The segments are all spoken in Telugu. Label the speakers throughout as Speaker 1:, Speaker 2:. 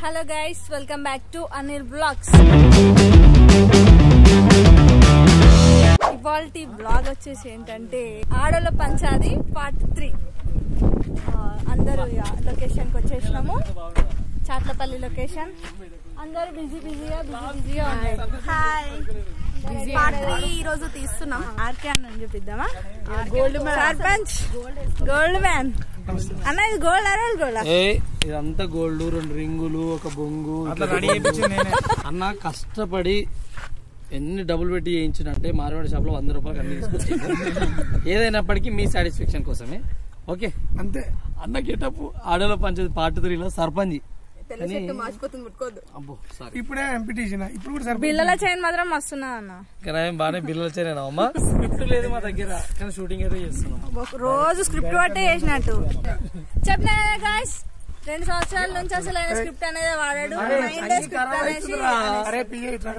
Speaker 1: Hello guys welcome back to Anil blogs ఇవాళ బ్లాగ్ వచ్చేసి ఏంటంటే ఆడోళ్ళ పంచాది పార్ట్ త్రీ అందరూ లొకేషన్కి వచ్చేసినాము చాట్లపల్లి లొకేషన్ అందరూ బిజీ బిజీగా బిజీ బిజీగా ఉన్నారు హాయ్
Speaker 2: పార్ట్ త్రీ ఈ రోజు తీస్తున్నాం
Speaker 1: ఆర్కే అన్న చూపిద్దామా gold man sarpanch gold man అన్న ఇది గోల్డ్ అరే గోల్డ్
Speaker 3: ఏ ఇదంతా గోల్డ్ రెండు రింగులు ఒక బొంగు అన్న కష్టపడి ఎన్ని డబ్బులు పెట్టి చేయించినంటే మార్వాడి షాప్ లో వంద రూపాయలు అన్ని తీసుకొచ్చి ఏదైనప్పటికీ మీ సాటిస్ఫాక్షన్ కోసమే ఓకే
Speaker 4: అంతే
Speaker 3: అన్న గెటప్ ఆడలో పంచాయతీ పార్ట్ త్రీలో సర్పంచ్ కానీ
Speaker 2: మార్చిపోతుంది ముట్టుకోవద్దు
Speaker 3: అబ్బో సారీ
Speaker 4: ఇప్పుడే ఎంపిటీషన్ ఇప్పుడు కూడా సరిపోతుంది
Speaker 1: బిల్లల చైన్ మాత్రం మస్తున్నా అన్న
Speaker 3: కానీ ఆయన బాగానే బిల్లులు వచ్చాను అమ్మా స్క్రిప్ట్ లేదు మా దగ్గర కానీ షూటింగ్ అయితే చేస్తున్నాం
Speaker 1: ఒక రోజు స్క్రిప్ట్ పట్టే చేసినట్టు చెప్పినా గాయస్ రెండు సంవత్సరాల నుంచి అసలు ఆయన స్క్రిప్ట్ అనేది వాడాడు మైండ్ స్క్రిప్ట్ అనేసి
Speaker 4: అరే పిఏ ఇట్లా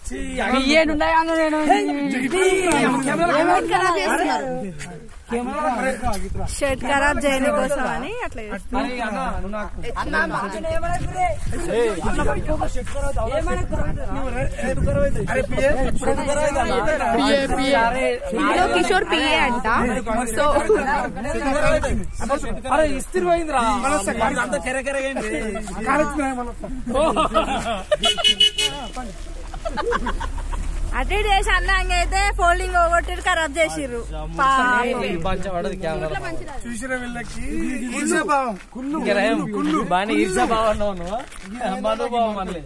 Speaker 1: షర్ట్ ఖరాబ్ చేయని కోసం అని అట్లా చేస్తాడు.
Speaker 3: అరే అన్న, నువ్వు నాకు
Speaker 4: అరే పిఏ
Speaker 2: ఇంట్లో కిషోర్ పిఏ అంట సో
Speaker 3: అరే ఇస్త్రీ పోయిందిరా అంతా కెర కెరగైంది
Speaker 4: కాలేజ్ మన
Speaker 1: అటు ఇటు చేసి అన్న అయితే ఫోల్డింగ్ పోగొట్టి ఖరాబ్ చేసిర్రు
Speaker 3: మంచిగా పడదు కెమెరా
Speaker 4: చూసిన వీళ్ళకి ఈర్ష్యాభావం. కుళ్ళు
Speaker 3: బాగా ఈర్షా బాగున్నావు నువ్వు మనోభావం అనలే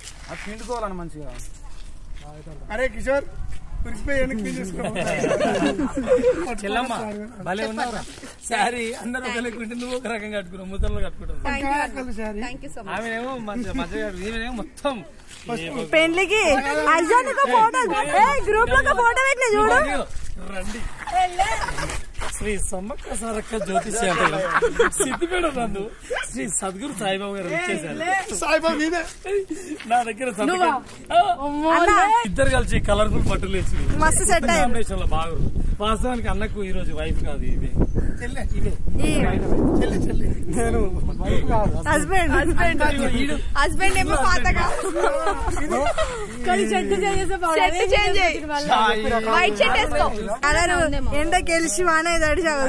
Speaker 4: అరే కిషోర్ ఉరికిపోయి వెనక్కి తీసేసుకో
Speaker 3: చెల్లమ్మ భలే ఉన్నావురా సారీ అందరూ ఒక లెక్కుంటే నువ్వు ఒక రకంగా కట్టుకున్నావు ముద్దలు కట్టుకుంటావు
Speaker 2: థ్యాంక్ యూ సో మచ్
Speaker 3: ఆమెనేమో మంచిగా మంచిగా ఈమెనేమో మొత్తం
Speaker 1: పెళ్లికి అర్జున్ ఒక ఫోటో గ్రూప్ లో ఒక ఫోటో పెట్టిన చూడు
Speaker 3: రండి శ్రీ సమ్మక్క సారక్క జ్యోతిష్య సిద్దిపేట నందు శ్రీ సద్గురు సాయిబాబు గారు ఇచ్చేసారు
Speaker 4: సాయిబాబు నీదే
Speaker 3: నా దగ్గర సంతకం. ఆ, ఇద్దరు కలిసి కలర్ఫుల్ బట్టలు వేసి
Speaker 1: మస్తు సెట్ అయ్యింది
Speaker 3: కాంబినేషన్ లో బాగా వాస్తవానికి అన్నకు ఈ రోజు వైఫ్ కాదు ఇది
Speaker 4: చెల్లె
Speaker 1: చెల్లి చెల్లి
Speaker 4: నేను
Speaker 1: హస్బెండ్ హస్బెండ్
Speaker 2: హస్బెండ్ ఏమో పాతగా
Speaker 1: చెట్టు
Speaker 2: షర్ట్ చేంజ్ వైట్ షర్ట్ వేసుకో
Speaker 1: ఎండ గెలిచి వానే తడిచావు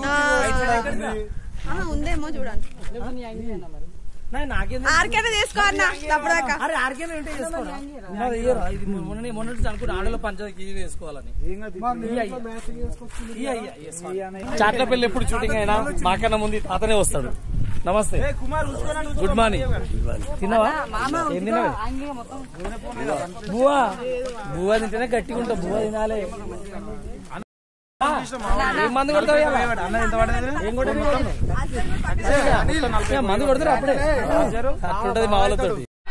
Speaker 2: ఆ, ఉందేమో చూడండి
Speaker 3: నాకేం
Speaker 2: ఆర్కేనా చేసుకో అన్న తప్పదాకా
Speaker 3: అరే ఆర్కేనే ఉంటే చేసుకోరా ఉన్నది ఇయ్యరా? ఇది మొన్న మొన్న నుంచి అనుకుంటే ఆడల పంచాయతీకి ఇది వేసుకోవాలని చాట్లపల్లి ఎప్పుడు షూటింగ్ అయినా మాకన్నా ముందు ఈ తాతనే వస్తాడు నమస్తే గుడ్ మార్నింగ్ తిన్నావా ఏం తిన్నావా బువ్వా బువ్వా తింటేనే గట్టిగా ఉంటావు బువ్వా తినాలి ఆ, ఏం మందు కొడతావు ఇవాళ? ఏం కొడతావు? ఏ, మందు కొడతారు అప్పుడే అట్లుంటది మా వాళ్ళతో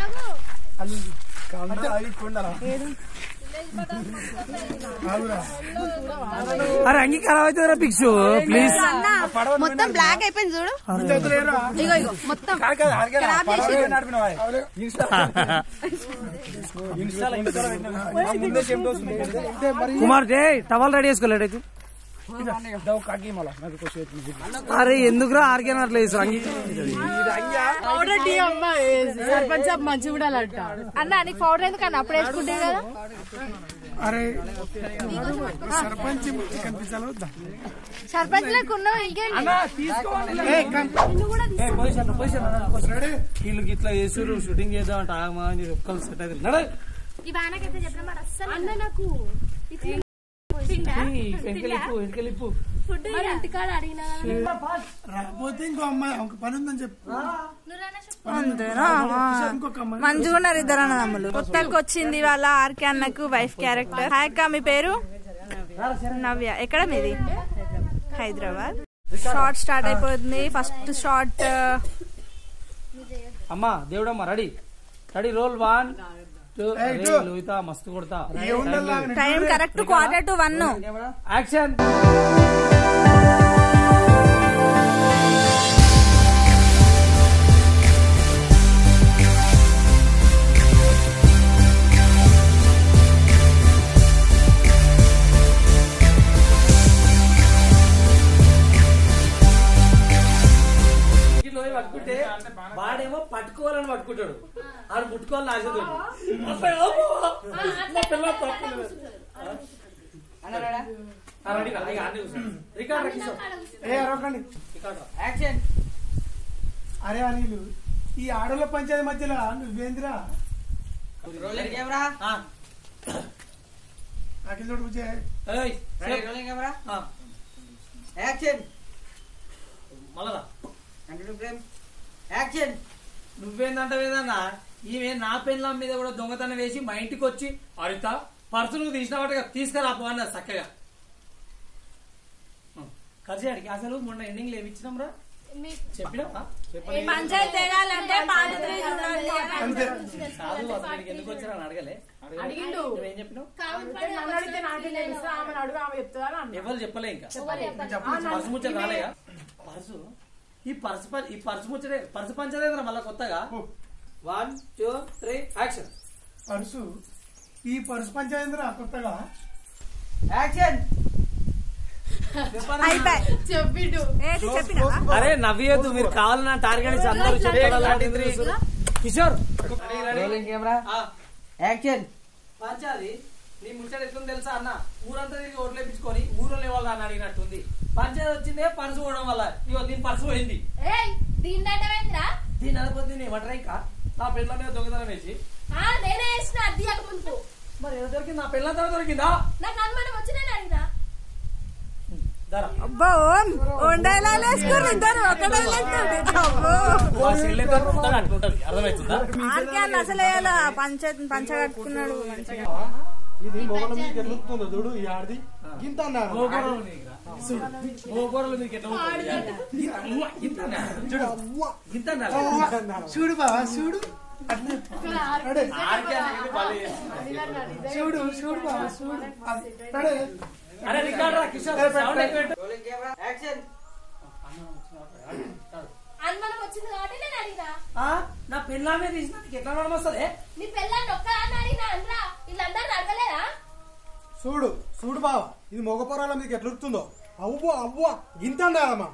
Speaker 3: అరే అంగీకారం అవుతుందిరా పిక్స్ ప్లీజ్
Speaker 2: మొత్తం బ్లాక్ అయిపోయింది చూడు ఇగో ఇగో మొత్తం ఖరాబ్ చేసి
Speaker 3: కుమార్ డే టవల్ రెడీ చేసుకోలేడు అయితే అరే ఎందుకురా ఆర్గేన్ అట్లా వేసారు అంగీ
Speaker 1: అన్న నీకు పౌడర్ ఎందుకన్నా అప్పుడు వేసుకుంటే కదా
Speaker 4: అరే సర్పంచ్ కనిపించాలి వద్దా
Speaker 1: సర్పంచ్ లేకు ఉన్నావు ఇంకేంటి
Speaker 3: వీళ్ళకి ఇట్లా వేసారు షూటింగ్ చేద్దామంటే ఆగమా అని చెప్పి ఒక్కరు సెట్ అయితే నడ
Speaker 5: అన్న నాకు
Speaker 3: వెంకలిప్పు వెంకలిప్పు
Speaker 5: ఫుడ్ ఇంటికాడ అడిగినా
Speaker 4: రాకపోతే ఇంకో అమ్మాయి ఒక పని ఉందని చెప్పు
Speaker 1: అంతేనా
Speaker 4: ఇంకొక అమ్మాయి
Speaker 1: మంచిగా ఉన్నారు ఇద్దరు అన్నదమ్ములు కొత్తకి వచ్చింది వాళ్ళ ఆర్కే అన్నకు వైఫ్ క్యారెక్టర్ హాయ్ అక్క మీ పేరు నవ్య ఎక్కడ మీది హైదరాబాద్ షార్ట్ స్టార్ట్ అయిపోతుంది ఫస్ట్ షార్ట్
Speaker 3: అమ్మా దేవుడమ్మా ready ready roll one two Lohitha మస్తు కొడతా
Speaker 1: time correct quarter to one
Speaker 3: action పట్టుకుంటే వాడేమో పట్టుకోవాలని పట్టుకుంటాడు ఉంటాడు ఆడు ముట్టుకోవాలి ఆశతో మా పిల్ల తప్పలేదు. ఆ, రెడీ రా, ఇక ఆడనే కూర్చో. రికార్డ్ రా, కిషోర్.
Speaker 4: ఏ అరవకండి
Speaker 3: రికార్డ్ రా.
Speaker 6: యాక్షన్
Speaker 4: అరే అనిలు ఈ ఆడోళ్ళ పంచాయతీ మధ్యలో నువ్వేందిరా
Speaker 6: రోలింగ్ కెమెరా
Speaker 3: ఆ,
Speaker 4: అఖిల్ చోటు కూర్చో
Speaker 3: ఏయ్,
Speaker 6: రెడీ
Speaker 3: సేపు.
Speaker 6: రోలింగ్ కెమెరా
Speaker 3: ఆ,
Speaker 6: యాక్షన్
Speaker 3: మళ్ళా రా.
Speaker 6: కంటిన్యూ ఫ్రేమ్ యాక్షన్
Speaker 3: నువ్వేందంటావేదన్నా ఈమె నా పెళ్ళం మీద కూడా దొంగతనం వేసి మా ఇంటికి వచ్చి అడిత పర్సులకు తీసినట్టుగా తీసుకురా పో అన్నది చక్కగా కర్జాడికి అసలు మొన్న ఎండింగ్ ఏమిచ్చినాం రా చెప్పినా
Speaker 1: ఈ పంచాయతీ తేగాలంటే పార్ట్ త్రీ చూడాలి
Speaker 4: అంతే
Speaker 3: కాదు అసలు ఇక్కడికి ఎందుకు వచ్చారా అని అడగలే
Speaker 7: అడిగిండు.
Speaker 3: నువ్వేం చెప్పినావు
Speaker 7: నన్ను అడిగితే నాకేం తెలుసు ఆమెను అడుగు ఆమె చెప్తుందా అన్న
Speaker 3: ఎవరు చెప్పలే ఇంకా పర్సు ముచ్చట రాలేగా పర్సు ఈ పర్సు ప- ఈ పర్సు ముచ్చటే పర్సు పంచలేదురా మళ్ళా కొత్తగా one two three action
Speaker 4: purse ఈ పర్సు పంచాయతీరా కొత్తగా
Speaker 6: యాక్షన్
Speaker 1: అయిపోయి
Speaker 7: చెప్పిండు
Speaker 1: ఏది చెప్పినావా
Speaker 3: అరే నవ్వేయద్దు మీరు కావాలన్నా టార్గెట్ ఇచ్చి అందరూ చెప్పాలి కిషోర్
Speaker 6: రోలింగ్ కెమెరా యాక్షన్
Speaker 3: పంచాది నీ ముచ్చట ఎట్లుంది తెలుసా అన్న ఊరంతా తిరిగి ఓట్లు వేపించుకొని ఊరోళ్ళు వాళ్ళు అని అడిగినట్టుంది పంచాయతీ వచ్చిందే పర్సు పోవడం వల్ల ఇగో దీని పర్సు పోయింది
Speaker 5: ఏయ్ దీని దండమేంద్రా
Speaker 3: దీని అనుకోద్ది నేను ఏమంటారా ఇంకా నా పిల్లల మీద దొంగతనం వేసి
Speaker 5: ఆ నేనే వేసిన అద్దీయక ముందు
Speaker 3: మరి ఎలా దొరికింది నా పిల్లల తర్వాత దొరికిందా
Speaker 5: నాకు అనుమానం వచ్చి నేను అడిగినా
Speaker 3: దరా
Speaker 1: అబ్బో ఉండేలా వేసుకుని ఇద్దరు ఒకటే లెక్క అబ్బో
Speaker 3: అట్లుంటది అర్థమవుతుందా
Speaker 1: ఆర్కే అసలు వేయాలి పంచాయతీ పంచ కట్టుకున్నాడు మంచిగా
Speaker 4: ఇది మొగల మీకు ఎట్లుతుందో చూడు ఈ ఆడిది గింత అన్నారు
Speaker 3: మోగోరలు నీకురా. చూడు, మోగోరలు నీకు ఎట్లా పోతుంది? అవ్వ, ఇంత అన్నారు. చూడు ఇంత అన్నారు.
Speaker 4: చూడు బావా చూడు అట్లే అడే
Speaker 3: ఆర్కే అనేది భలే చేస్తుంది.
Speaker 4: చూడు చూడు బావా చూడు అది, అడే
Speaker 3: అరే రికార్డ్ రా కిషోర్ సౌండ్ ఎక్కువ పెట్టు.
Speaker 6: రోలింగ్ కెమెరా యాక్షన్
Speaker 5: అనుమానం వచ్చింది కాబట్టి నేను అడిగినా
Speaker 3: ఆ, నా పిల్లమే తీసిన నీకు ఎట్లా నడమ వస్తుంది
Speaker 5: నీ పిల్లని ఒక్క అని అడిగినా అనరా వీళ్ళందరూ అడగలేదా
Speaker 4: చూడు చూడు బావా ఇది మొగ పొరాల మీకు ఎట్లుతుందో అవ్వ అవ్వ గింత అన్నారమ్మా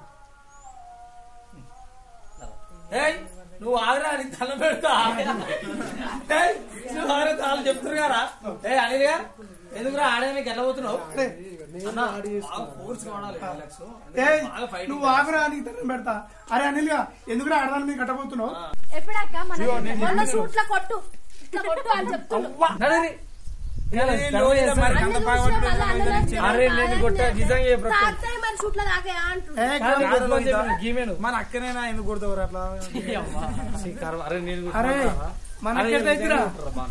Speaker 3: ఏయ్ నువ్వు ఆగరా అని తల పెడతా ఏయ్, నువ్వు ఆగరా తాళ్ళు చెప్తున్నారు కదా ఏ అనిగా ఎందుకురా ఆడడానికి ఎట్లా పోతున్నావు అన్నా, బాగా ఫోర్స్ కావాలి రిలాక్స్.
Speaker 4: ఏయ్,
Speaker 3: బాగా ఫైటింగ్
Speaker 4: నువ్వు ఆగురా నీకు దండం పెడతా అరే అనిల్గా ఎందుకు ఆడదాన్ని మీకు కట్టబోతున్నావు
Speaker 5: ఎప్పుడక్క మన మొన్న షూట్ల కొట్టు ఇట్లా కొట్టు అని చెప్తున్నాడు
Speaker 3: నడని.
Speaker 5: అన్ని చూసినా మళ్ళా అన్నదాన్ని
Speaker 3: అరే నేను కొట్ట నిజంగా చెప్పు.
Speaker 5: తాకుతాయి మరి షూట్ల తాకే అంటు
Speaker 3: కాదు, నీకు వద్దని చెప్పిన, గీమెను.
Speaker 4: మన అక్కనేనా ఎందుకు కొడతావు అట్లా
Speaker 3: ఈ అమ్మ, ఈ కర్మ. అరే నేను
Speaker 4: అరే
Speaker 3: కొట్టుకుంటావా?
Speaker 4: మన
Speaker 3: అరే,
Speaker 4: అక్క ఎట్లయితురా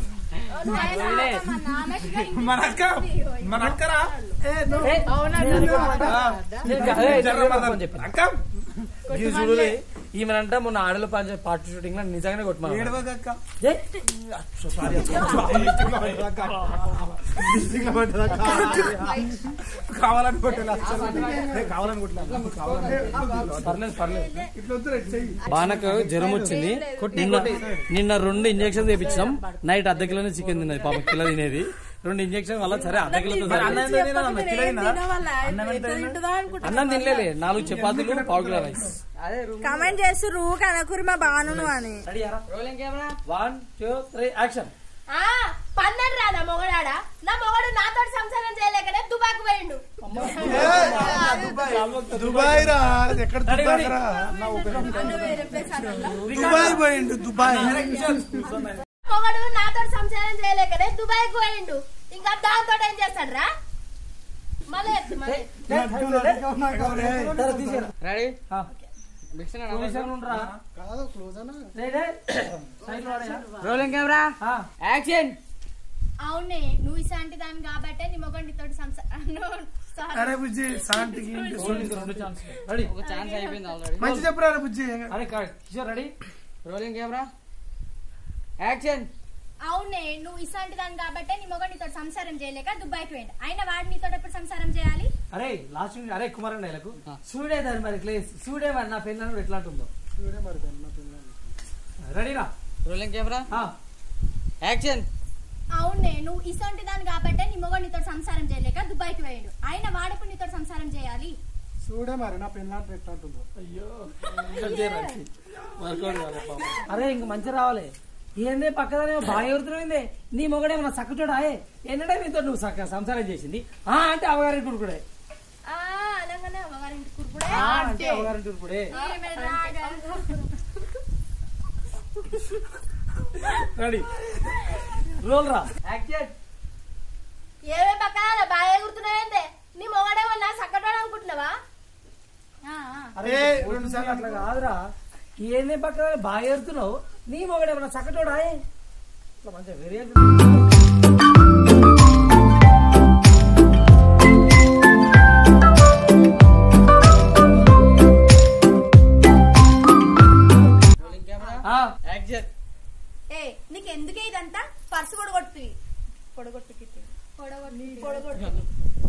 Speaker 5: మన అక్క
Speaker 4: మన అక్కరా ఏ, నువ్వు-
Speaker 3: నేను కా- ఏయ్, నేను కొట్టమని చెప్పిన. ఇది చూడులే, ఈమెనంట మొన్న ఆడల పంచాయతీ పార్టీ షూటింగ్ లో నిజంగానే కొట్టమని
Speaker 4: ఏడవకు అక్క. కావాలని కొట్టలే కావాలని కొట్టలే
Speaker 3: పర్లేదు పర్లేదు
Speaker 4: ఇట్లా వద్దు రైట్ చెయ్యి
Speaker 3: బానకు జ్వరం వచ్చింది నిన్న నిన్న రెండు ఇంజక్షన్ తెప్పించాం నైట్ అర్ధ కిలో చికెన్ తిన్నది పాప కిలో తినేది రెండు ఇంజక్షన్ వల్ల సరే అర్ధ కిలోతో అన్నం తినలే నాలుగు చపాతీలు పావు కిలో రైస్
Speaker 6: అదే రూమ్
Speaker 1: కామెంట్ చేస్తుర్రు కనకురి మా బాను అని
Speaker 6: rolling camera
Speaker 3: one two three action
Speaker 5: ఆ పన్నెండు రా నా మొగడాడా నా మొగడు నాతో సంసారం చేయలేకనే దుబాకు పోయిండు
Speaker 4: దుబాయ్ రా ఎక్కడ దుబాయ్ రా దుబాయ్ పోయిండు దుబాయ్
Speaker 5: మొగడు నాతో సంసారం చేయలేకనే దుబాయ్ పోయిండు ఇంకా దాంతో ఏం చేస్తాడు రా మళ్ళీ ఎత్తు, మళ్ళీ ఎత్తు.
Speaker 6: రెడీ రోలింగ్ కెమెరా యాక్షన్
Speaker 5: అవునే నువ్వు ఇసాంటి దాని కాబట్టే నీ మొగడు నీతో సంసారం
Speaker 4: అరే బుజ్జి శాంతికి
Speaker 3: రెడీ
Speaker 6: ఒక ఛాన్స్ అయిపోయింది ఆల్రెడీ
Speaker 4: మంచి చెప్పురా రే బుజ్జి
Speaker 3: అరే Kishore ready
Speaker 6: rolling camera action
Speaker 5: అవునే నువ్వు ఇసాంటి దాని కాబట్టే నీ మొగడు నీతో సంసారం చేయలేక దుబాయ్కి పోయిండు అయినా వాడు నీతో ఎప్పుడు సంసారం చేయాలి
Speaker 3: అరే లాస్ట్ అరే కుమార్ నెలకు చూడే దాని మరి ప్లేస్ చూడే మరి నా పెళ్ళి ఎట్లా ఉంటుందో రెడీరా
Speaker 6: రోలింగ్ కెమెరా యాక్షన్
Speaker 5: అవునే నువ్వు ఇసొంటి దాని కాబట్టే నీ మొగడు నీతో సంసారం చేయలేక దుబాయ్కి పోయిండు అయినా వాడప్పుడు నీతో సంసారం చేయాలి
Speaker 4: చూడే మరి నా పెళ్ళాంటి ఎట్లా ఉంటుందో
Speaker 3: అరే ఇంక మంచి రావాలి ఏందే పక్కదనే బాగా ఎవరుతున్నాయిందే నీ మొగడేమన్నా చక్కచోడా ఏంటంటే మీతో నువ్వు చక్క సంసారం చేసింది ఆ అంటే అవగారి కుడుకుడే
Speaker 5: ఆ, అనగానే అమ్మగారింటి కురుకుడే
Speaker 3: ఆ అంటే అవగారి కుడుకుడే
Speaker 5: ఈమె రాగా.
Speaker 3: రెడీ రోల్ రా
Speaker 6: యాక్షన్
Speaker 5: ఏమే పక్కన బాగా ఎగురుతున్నాయంటే నీ మొగడేమన్నా సక్కటోడు అనుకుంటున్నావా
Speaker 3: అరే రెండు సార్లు అట్లా కాదురా ఏందే పక్కన బాగా ఎడుతున్నావు నీ మొగడేమన్నా చక్కచోడా ఇట్లా మంచిగా వెరీ
Speaker 6: రోలింగ్ కెమెరా యాక్షన్
Speaker 2: ఏ నీకు ఎందుకే ఇదంతా పర్సు కూడా కొడుతుంది పొడగొట్టుకి పొడగొట్టు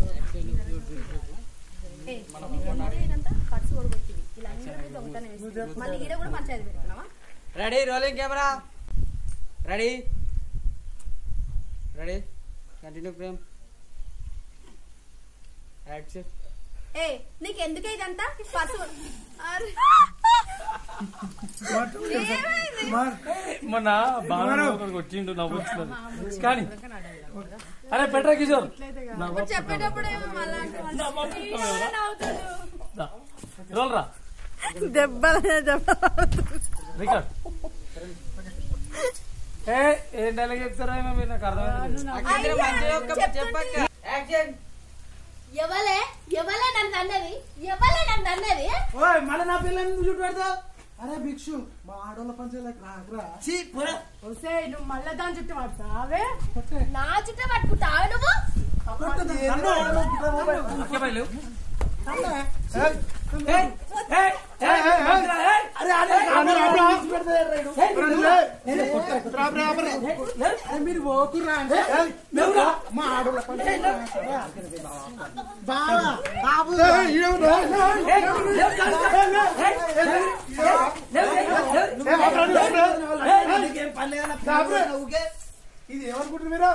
Speaker 2: ఏ, నీకు ఎందుకే ఇదంతా పర్సు పొడగొట్టివి ఇలా అందరికీ దొంగతనం వేస్తుంది. మళ్ళీ ఈడ కూడా పంచాయతీ పెడుతున్నావా
Speaker 6: ready rolling camera ready ready continue frame action
Speaker 2: ఏ నీకు ఎందుకే ఇదంతా పర్సు అరే. ఏమైంది?
Speaker 3: మొన్న బాగా వచ్చిండు నవ్వుతున్నారు కానీ అరే పెట్రా కిషోర్
Speaker 2: ఇప్పుడు చెప్పేటప్పుడు ఏమో మళ్ళా అంటే మళ్ళీ ఈయన నవ్వుతాడు.
Speaker 3: రోల్ రా
Speaker 1: దెబ్బలనే దెబ్బ
Speaker 3: రికార్డ్ ఏ ఏం డైలాగ్ చెప్తారా ఏమో మీరు నాకు అర్థమైంది
Speaker 6: అక్కడ మంచిగా ఒక చెప్పక్క యాక్షన్
Speaker 5: ఎవలే ఎవలే నన్ను అన్నది ఎవలే నన్ను అన్నది
Speaker 4: ఓయ్ మళ్ళీ నా పిల్లని నువ్వు చుట్టూ పెడతావు అరే భిక్షు మా ఆడోళ్ళ పంచాయతీలకు రాకరా
Speaker 7: వస్తే నువ్వు మళ్ళా దాని చుట్టూ పడతావే
Speaker 5: నా చుట్టే పట్టుకుంటావా నువ్వు
Speaker 3: ఓకే బయలు
Speaker 4: మీరు పోకుర్రా అంటే ఏయ్, నువ్వురా, మా ఆడోళ్ళ పంచాయతీ బావా బాబు ఇది ఏమనుకుంటారు మీరు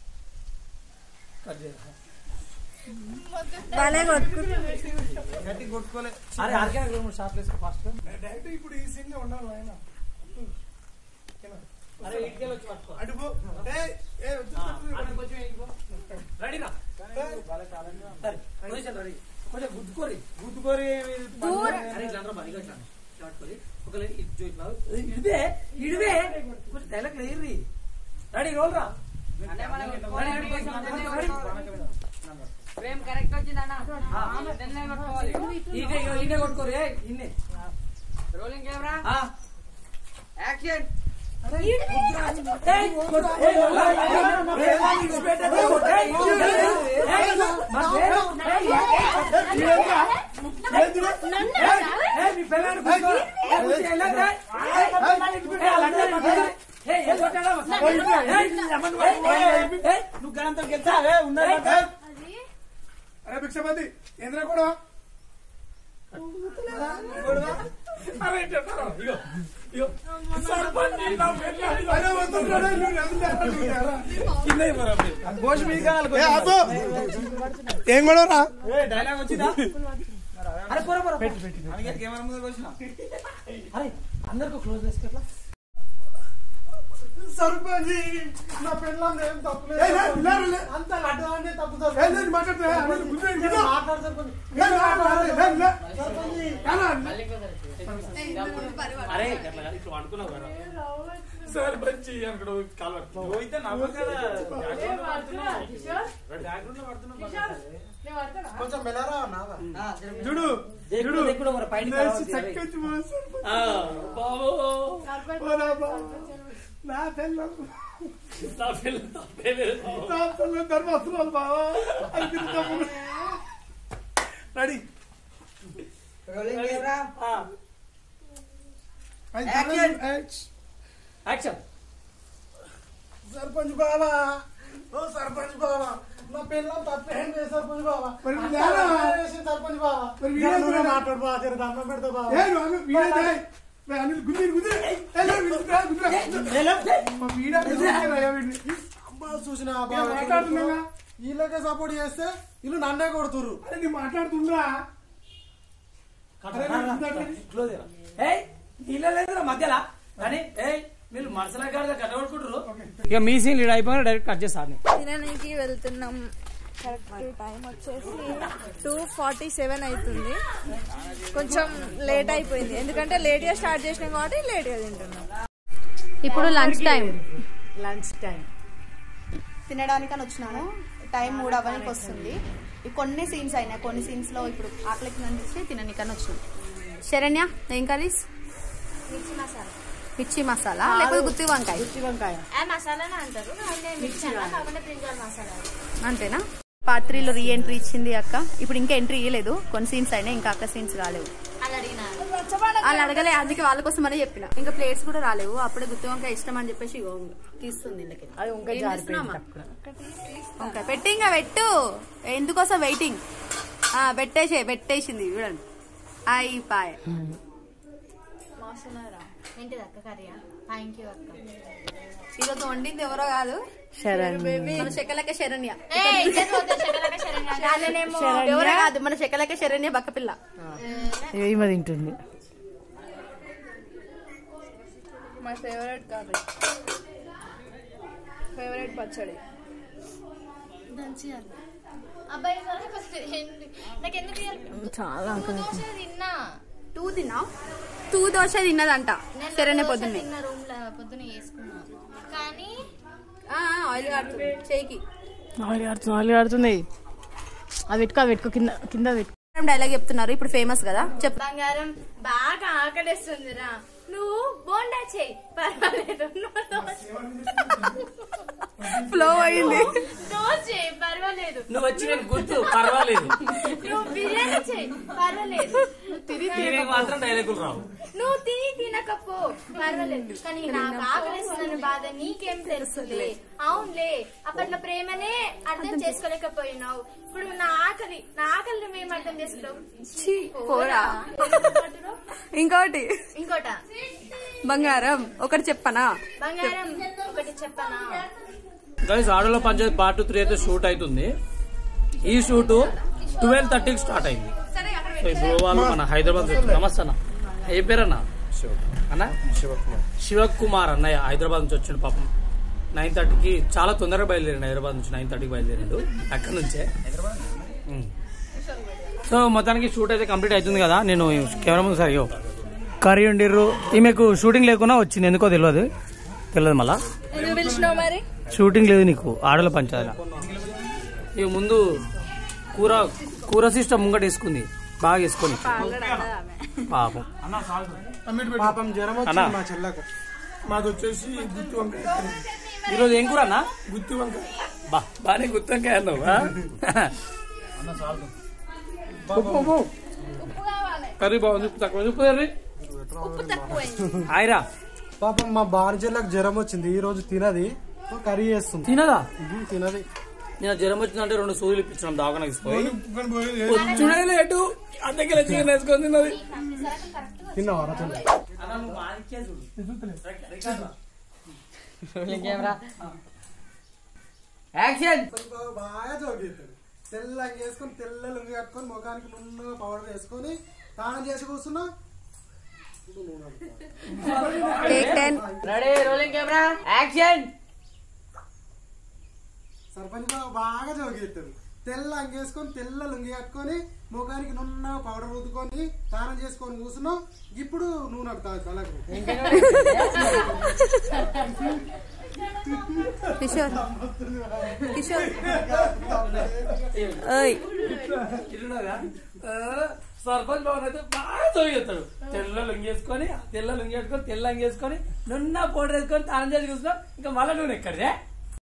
Speaker 1: బాగానే కొట్టుకు
Speaker 4: గట్టి కొట్టుకోలే
Speaker 3: అరే ఆర్కే షార్ట్ వేసుకో ఫాస్ట్
Speaker 4: డైరెక్ట్ ఇప్పుడు ఈ సీన్ లో ఉండాలి ఆయన
Speaker 3: అరే ఇటుకెళ్ళి వచ్చి పట్టుకో
Speaker 4: అటు పో ఏయ్, ఏయ్, వచ్చి
Speaker 3: రెడీ రా సరే, పొజిషన్ రెడీ కొంచెం గుద్దుకోరి గుద్దుకోరి అరే ఇట్లా అనరా మరి, ఇగో ఇట్లా. ఇట్లా పట్టుకోరి. ఒకవేళ ఇటు చూ, ఇట్లా. ఇడిదే ఇడిదే కొంచెం డైలాగ్ లేరు రెడీ రోల్ రా
Speaker 6: అంటే మనం
Speaker 3: ready, ready, ready.
Speaker 6: Frame correct వచ్చిందన్న ఇదన్నే కొట్టుకోవాలి
Speaker 3: ఈయనే ఇగో, ఈయనే కొట్టుకోరి ఏయ్, ఈయనే.
Speaker 6: రోలింగ్ కెమెరా
Speaker 3: ఆ.
Speaker 6: యాక్షన్
Speaker 3: ఏయ్, కొట్టు. ఏయ్, రోల్ రా. ఏయ్, ఏయ్, ఇడిచిపెట్టద్దు. ఏయ్, ఏయ్, ఏయ్, మా పేరు. ఏయ్, ఏయ్, మీ పిల్లాడిని కూర్చో. ఏయ్, కూర్చో, వెళ్ళండి. ఏయ్, ఏయ్, అలా అంటే కూర్చో. ఏయ్, ఏం కొట్టాడా? ఏయ్, ఏయ్, ఏయ్, నువ్వు గణంతో గెలిచావే ఉన్నది
Speaker 4: అరే భిక్షపతి ఎందులో కూడా
Speaker 3: అరే, ఇట్లా రా. ఇగో, ఇగో. సర్పంచ్ నా పిల్లాడిని
Speaker 4: అరే వస్తుంటాడే, నువ్వు ఎదురులేరా?
Speaker 3: కింద ఇవ్వరా మీరు.
Speaker 4: ఏ, అబ్బో. ఏం కూడా రా
Speaker 3: డైలాగ్ వచ్చిందా అరే పోరా పోరా పెట్టి పెట్టి అరే అందరికి క్లోజ్ చేసుకో
Speaker 4: సర్పంచ్ నా పిల్లలు ఏం తప్పు అంత లడ్డు అంటే తప్పు
Speaker 3: అరే అట్లా కాదు, ఇట్లా అనుకున్నావు కదా సర్పంచ్ అనుకో కాలు పట్టుకో. అయితే నవ్వు కదా బ్యాక్గ్రౌండ్ పడుతున్నావు. బ్యాక్గ్రౌండ్ లో పడుతున్నావు బాగా.
Speaker 7: నేను పడతానా
Speaker 4: కొంచెం మెలరా నావా
Speaker 3: చూడు చూడు దిక్కుడు మరి పైన
Speaker 4: చక్కటి మా సర్పంచ్.
Speaker 3: బాబు
Speaker 4: ఓ నా బాబు. నా పిల్లలు
Speaker 3: నా పిల్ల తప్పేలేదు బాబు.
Speaker 4: నా పిల్లలు ధర్మస్తున్నారు బావా రెడీ
Speaker 6: రోలింగ్ కెమెరా
Speaker 3: ఆ, యాక్షన్
Speaker 4: సర్పంచ్ బావా ఓ సర్పంచ్ బావా నా పిల్లలు తప్పేం లేదు సర్పంచ్ బావా వేసిన సర్పంచ్ బావా మాట్లాడు బావా జర దండం పెడతా బావా చూసిన వీళ్ళకే సపోర్ట్ చేస్తే వీళ్ళు నన్నే కొడుతురు మాట్లాడుతుండ్రా
Speaker 3: క్లోజ్ ఏయ్ నీళ్ళ లేదు మధ్యలో కానీ ఏయ్ మీరు మనుషుల గారి కట్టబడుకుంటారు ఇక మీ సీన్ లీడ్ అయిపోయినా డైరెక్ట్ కట్ చేస్తాను
Speaker 1: తినడానికి వెళ్తున్నాం కరెక్ట్ టైం వచ్చేసి టూ ఫార్టీ సెవెన్ అవుతుంది కొంచెం లేట్ అయిపోయింది ఎందుకంటే లేట్గా స్టార్ట్ చేసినాం కాబట్టి లేట్గా తింటున్నాం
Speaker 2: ఇప్పుడు లంచ్ టైం
Speaker 7: లంచ్ టైం
Speaker 2: తినడానికని వచ్చినాము టైం మూడు అవ్వడానికి వస్తుంది ఈ కొన్ని సీన్స్ అయినాయి కొన్ని సీన్స్ లో ఇప్పుడు ఆకలికి అనిపిస్తే తిననికని వచ్చినాం శరణ్య ఏం కర్రీస్
Speaker 5: మిర్చి మసాలా
Speaker 2: మిర్చి మసాలా లేకపోతే గుత్తి వంకాయ
Speaker 7: గుత్తి వంకాయ
Speaker 5: ఆ మసాలానే అంటారు అంటే మిర్చి అలా కాకుండా బ్రింజాల్ మసాలా
Speaker 2: అంతేనా పార్ట్ త్రీలో రీ ఎంట్రీ ఇచ్చింది అక్క ఇప్పుడు ఇంకా ఎంట్రీ ఇవ్వలేదు కొన్ని సీన్స్ అయినాయి ఇంకా అక్క సీన్స్ రాలేవు
Speaker 5: అని అడిగినారు
Speaker 2: వాళ్ళు అడగలే అందుకే వాళ్ళ కోసం అనే చెప్పిన ఇంకా ప్లేట్స్ కూడా రాలేవు అప్పుడే గుత్తి వంకాయ ఇష్టం అని చెప్పేసి ఇగో తీస్తుంది ఇందుకే
Speaker 7: అది వంకాయ
Speaker 2: ఏం
Speaker 7: జారిపోయింది
Speaker 2: చేస్తున్నామా? వంకాయ పెట్టి ఇంకా పెట్టు ఎందుకోసం వెయిటింగ్ ఆ పెట్టేసే పెట్టేసింది చూడండి అయిపాయ
Speaker 5: ఏంటిది అక్క కర్రీయా థ్యాంక్ యూ అక్క
Speaker 2: ఈరోజు వండింది ఎవరో కాదు
Speaker 7: శరణ్
Speaker 2: మన శకలక శరణ్య
Speaker 5: ఏ ఇద్దరు పోతే శకలక శరణ్య. వాళ్ళనేమో
Speaker 2: ఎవరో కాదు మన శకలక శరణ్య బక్కపిల్ల
Speaker 7: ఈమె తింటుంది
Speaker 1: మై ఫేవరెట్ కర్రీ ఫేవరెట్ పచ్చడి
Speaker 5: దంచేయాలి. అబ్బాయి సరే ఫస్ట్ ఏంటి? నాకు ఎందుకు ఇయ్యాలి?
Speaker 7: చాలా
Speaker 5: దోశ తిన్నా
Speaker 2: టూ తిన్నా టూ దోశ తిన్నదంట
Speaker 5: నేను
Speaker 2: శరణ్య
Speaker 5: దోశ
Speaker 2: పొద్దున్నే
Speaker 5: తిన్న రూమ్ లో పొద్దున్న వేసుకున్నా కానీ
Speaker 2: ఆ, ఆయిల్ కాడుతుంది చేయికి
Speaker 7: ఆయిల్ ఆడుతుంది ఆయిల్ ఆడుతుంది అది పెట్టుకో అది పెట్టుకో కింద కింద పెట్టుకో
Speaker 2: డైలాగ్ చెప్తున్నారు ఇప్పుడు ఫేమస్ కదా చెప్
Speaker 5: బంగారం బాగా ఆకలిస్తుందిరా నువ్వు బోండా చేయి పర్వాలేదు నువ్వు దోశ
Speaker 2: ఫ్లో అయింది
Speaker 5: దోశ చేయి పర్వాలేదు
Speaker 3: నువ్వు వచ్చి నేను గుర్తు పర్వాలేదు
Speaker 5: నువ్వు బిర్యానీ చేయి పర్వాలేదు
Speaker 3: దీనికి మాత్రం డైలాగులు రావు
Speaker 5: నువ్వు తిని తినకపో పర్వాలేదు కానీ నాకు ఆకలిస్తున్న బాధ నీకేం తెలుస్తుంది అవునులే అప్పట్లో ప్రేమనే అర్థం చేసుకోలేకపోయినావు ఇప్పుడు నా ఆకలి నా ఆకలి నువ్వేం అర్థం చేసుకుంటావు
Speaker 2: పోరా ఇంకోటి
Speaker 5: ఇంకోట
Speaker 2: బంగారం ఒకటి చెప్పనా
Speaker 5: బంగారం ఒకటి చెప్పనా
Speaker 3: గైస్ ఆడలో పంచాయతీ పార్ట్ త్రీ అయితే షూట్ అవుతుంది ఈ షూట్ ట్వెల్వ్ థర్టీకి స్టార్ట్ అయింది సో ఇప్పుడు వాళ్ళు మన హైదరాబాద్ నుంచి వచ్చారు. నమస్తే అన్న ఏ పేరు అన్న అన్న శివకుమార్ అన్నయ్య హైదరాబాద్ నుంచి వచ్చిండు పాపం నైన్ థర్టీకి చాలా తొందరగా బయలుదేరండి హైదరాబాద్ నుంచి నైన్ థర్టీకి బయలుదేరిండు అక్కడ నుంచే ఉమ్. సో మొత్తానికి షూట్ అయితే కంప్లీట్ అవుతుంది కదా నేను కెమెరా ముందు సరే కర్రీ ఉండిర్రు ఈమెకు షూటింగ్ లేకున్నా వచ్చింది ఎందుకో తెలియదు తెలియదు మళ్ళా
Speaker 1: ఎందుకు పిలిచినావు మరి
Speaker 3: షూటింగ్ లేదు నీకు ఆడల పంచాయతీ ఇక ముందు కూర కూర సిస్టమ్ ముంగట వేసుకుంది బాగా వేసుకొని పాపం
Speaker 4: పాపం జ్వరం
Speaker 3: అన్నా.
Speaker 4: వచ్చింది మా చెల్లకు మాది వచ్చేసి గుత్తి వంకాయ కర్రీ.
Speaker 3: ఈరోజు ఏం కూర అన్నా
Speaker 4: గుత్తి వంకాయ
Speaker 3: బా బాగానే గుర్తంకాయ అన్నావు ఆ? ఉప్పు, ఉప్పు. కర్రీ బాగుంది ఉప్పు తక్కువ ఉప్పు కర్రీ ఆయరా
Speaker 4: పాపం మా బార్జీలకు జ్వరం వచ్చింది ఈ రోజు తినది సో కర్రీ చేస్తుంది
Speaker 3: తినదా
Speaker 4: ఇది తినది
Speaker 3: నేను జ్వరం వచ్చిందంటే రెండు సూదులు ఇప్పించినాం దావకానికి తీసుకుపోయి వచ్చుడే లేటు అంతకెళ్ళి చికెన్ వేసుకొని తిన్నది
Speaker 4: తిన్నావా రా తిన్నా
Speaker 6: యాక్షన్
Speaker 4: బాగా జోగిస్తాడు తెల్లగా వేసుకొని తెల్ల లుంగి కట్టుకొని ముఖానికి నున్నగా పౌడర్ వేసుకొని స్నానం చేసి కూర్చున్నా
Speaker 2: take ten
Speaker 6: ready rolling camera action
Speaker 4: sarpanch బాబు బాగా జోగిస్తాడు తెల్ల అంగేసుకొని తెల్ల లుంగి కట్టుకొని ముఖానికి నున్నగా పౌడర్ రుద్దుకొని స్నానం చేసుకొని కూర్చున్నావు ఇప్పుడు నూనె అడుగుతావు తలకు
Speaker 2: కిషోర్ కిషోర్ ఓయ్
Speaker 3: సర్పంచ్ భవన్ అయితే బాగా చదివేస్తాడు తెల్ల లుంగి వేసుకొని తెల్ల లుంగి వేసుకొని తెల్ల లుంగి వేసుకొని నున్న పౌడర్ వేసుకొని తానం చేసి కూర్చున్నాం ఇంకా మళ్ళీ నువ్వు ఎక్కడే